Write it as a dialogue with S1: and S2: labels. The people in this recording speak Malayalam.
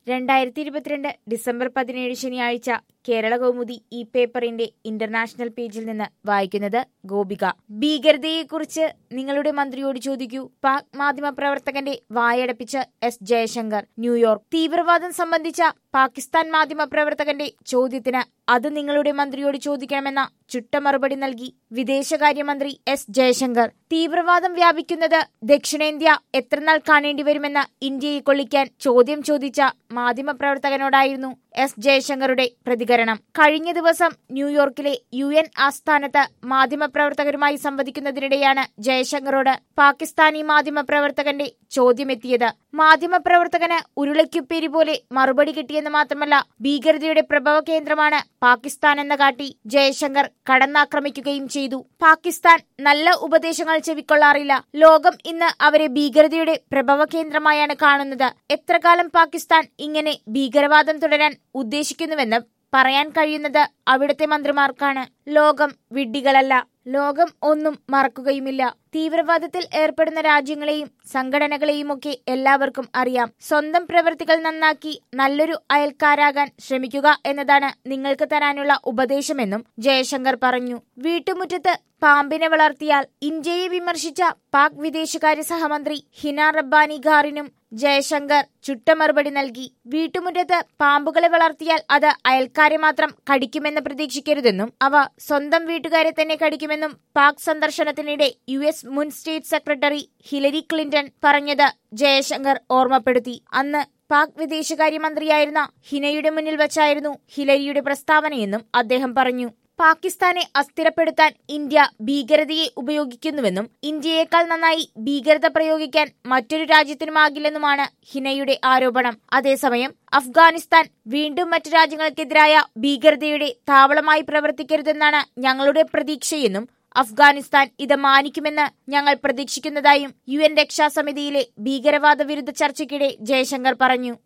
S1: രണ്ടായിരത്തി ഇരുപത്തിരണ്ട് ഡിസംബർ പതിനേഴ് ശനിയാഴ്ച കേരള കൗമുദി ഈ പേപ്പറിന്റെ ഇന്റർനാഷണൽ പേജിൽ നിന്ന് വായിക്കുന്നത് ഗോപിക ഭീകരതയെക്കുറിച്ച് നിങ്ങളുടെ മന്ത്രിയോട് ചോദിക്കൂ പാക് മാധ്യമ പ്രവർത്തകന്റെ വായടപ്പിച്ച് എസ് ജയശങ്കർ ന്യൂയോർക്ക് തീവ്രവാദം സംബന്ധിച്ച പാകിസ്ഥാൻ മാധ്യമ പ്രവർത്തകന്റെ ചോദ്യത്തിന് അത് നിങ്ങളുടെ മന്ത്രിയോട് ചോദിക്കണമെന്ന ചുട്ട മറുപടി നൽകി വിദേശകാര്യമന്ത്രി എസ് ജയശങ്കർ തീവ്രവാദം വ്യാപിക്കുന്നത് ദക്ഷിണേന്ത്യ എത്രനാൾ കാണേണ്ടി വരുമെന്ന് ഇന്ത്യയെ കൊള്ളിക്കാൻ ചോദ്യം ചോദിച്ച മാധ്യമപ്രവർത്തകനോടായിരുന്നു എസ് ജയശങ്കറുടെ പ്രതികരണം കഴിഞ്ഞ ദിവസം ന്യൂയോർക്കിലെ യു എൻ ആസ്ഥാനത്ത് മാധ്യമപ്രവർത്തകരുമായി സംവദിക്കുന്നതിനിടെയാണ് ജയശങ്കറോട് പാകിസ്ഥാനി മാധ്യമപ്രവർത്തകന്റെ ചോദ്യമെത്തിയത് മാധ്യമപ്രവർത്തകന് ഉരുളയ്ക്കുപ്പേരി പോലെ മറുപടി കിട്ടിയെന്ന് മാത്രമല്ല ഭീകരതയുടെ പ്രഭവ കേന്ദ്രമാണ് പാകിസ്ഥാൻ എന്ന കാട്ടി ജയശങ്കർ കടന്നാക്രമിക്കുകയും ചെയ്തു പാകിസ്ഥാൻ നല്ല ഉപദേശങ്ങൾ ചെവിക്കൊള്ളാറില്ല ലോകം ഇന്ന് അവരെ ഭീകരതയുടെ പ്രഭവ കേന്ദ്രമായാണ് കാണുന്നത് എത്ര കാലം പാകിസ്ഥാൻ ഇങ്ങനെ ഭീകരവാദം തുടരാൻ ഉദ്ദേശിക്കുന്നുവെന്ന് പറയാൻ കഴിയുന്നത് അവിടുത്തെ മന്ത്രിമാർക്കാണ് ലോകം വിഡ്ഢികളല്ല ലോകം ഒന്നും മറക്കുകയുമില്ല തീവ്രവാദത്തിൽ ഏർപ്പെടുന്ന രാജ്യങ്ങളെയും സംഘടനകളെയുമൊക്കെ എല്ലാവർക്കും അറിയാം സ്വന്തം പ്രവൃത്തികൾ നന്നാക്കി നല്ലൊരു അയൽക്കാരാകാൻ ശ്രമിക്കുക എന്നതാണ് നിങ്ങൾക്ക് തരാനുള്ള ഉപദേശമെന്നും ജയശങ്കർ പറഞ്ഞു വീട്ടുമുറ്റത്ത് പാമ്പിനെ വളർത്തിയാൽ ഇന്ത്യയെ വിമർശിച്ച പാക് വിദേശകാര്യ സഹമന്ത്രി ഹിന റബ്ബാനി ഖാറിനും ജയശങ്കർ ചുട്ട മറുപടി നൽകി വീട്ടുമുറ്റത്ത് പാമ്പുകളെ വളർത്തിയാൽ അത് അയൽക്കാരെ മാത്രം കടിക്കുമെന്ന് പ്രതീക്ഷിക്കരുതെന്നും അവ സ്വന്തം വീട്ടുകാരെ തന്നെ കടിക്കുമെന്നും പാക് സന്ദർശനത്തിനിടെ യു എസ് മുൻ സ്റ്റേറ്റ് സെക്രട്ടറി ഹിലരി ക്ലിന്റൺ പറഞ്ഞത് ജയശങ്കർ ഓർമ്മപ്പെടുത്തി അന്ന് പാക് വിദേശകാര്യമന്ത്രിയായിരുന്ന ഹിനയുടെ മുന്നിൽ വച്ചായിരുന്നു ഹിലരിയുടെ പ്രസ്താവനയെന്നും അദ്ദേഹം പറഞ്ഞു പാകിസ്ഥാനെ അസ്ഥിരപ്പെടുത്താൻ ഇന്ത്യ ഭീകരതയെ ഉപയോഗിക്കുന്നുവെന്നും ഇന്ത്യയേക്കാൾ നന്നായി ഭീകരത പ്രയോഗിക്കാൻ മറ്റൊരു രാജ്യത്തിനുമാകില്ലെന്നുമാണ് ഹിനയുടെ ആരോപണം അതേസമയം അഫ്ഗാനിസ്ഥാൻ വീണ്ടും മറ്റു രാജ്യങ്ങൾക്കെതിരായ ഭീകരതയുടെ താവളമായി പ്രവർത്തിക്കരുതെന്നാണ് ഞങ്ങളുടെ പ്രതീക്ഷയെന്നും അഫ്ഗാനിസ്ഥാൻ ഇത് മാനിക്കുമെന്ന് ഞങ്ങൾ പ്രതീക്ഷിക്കുന്നതായും യു എൻ രക്ഷാസമിതിയിലെ ഭീകരവാദ വിരുദ്ധ ചർച്ചയ്ക്കിടെ ജയശങ്കർ പറഞ്ഞു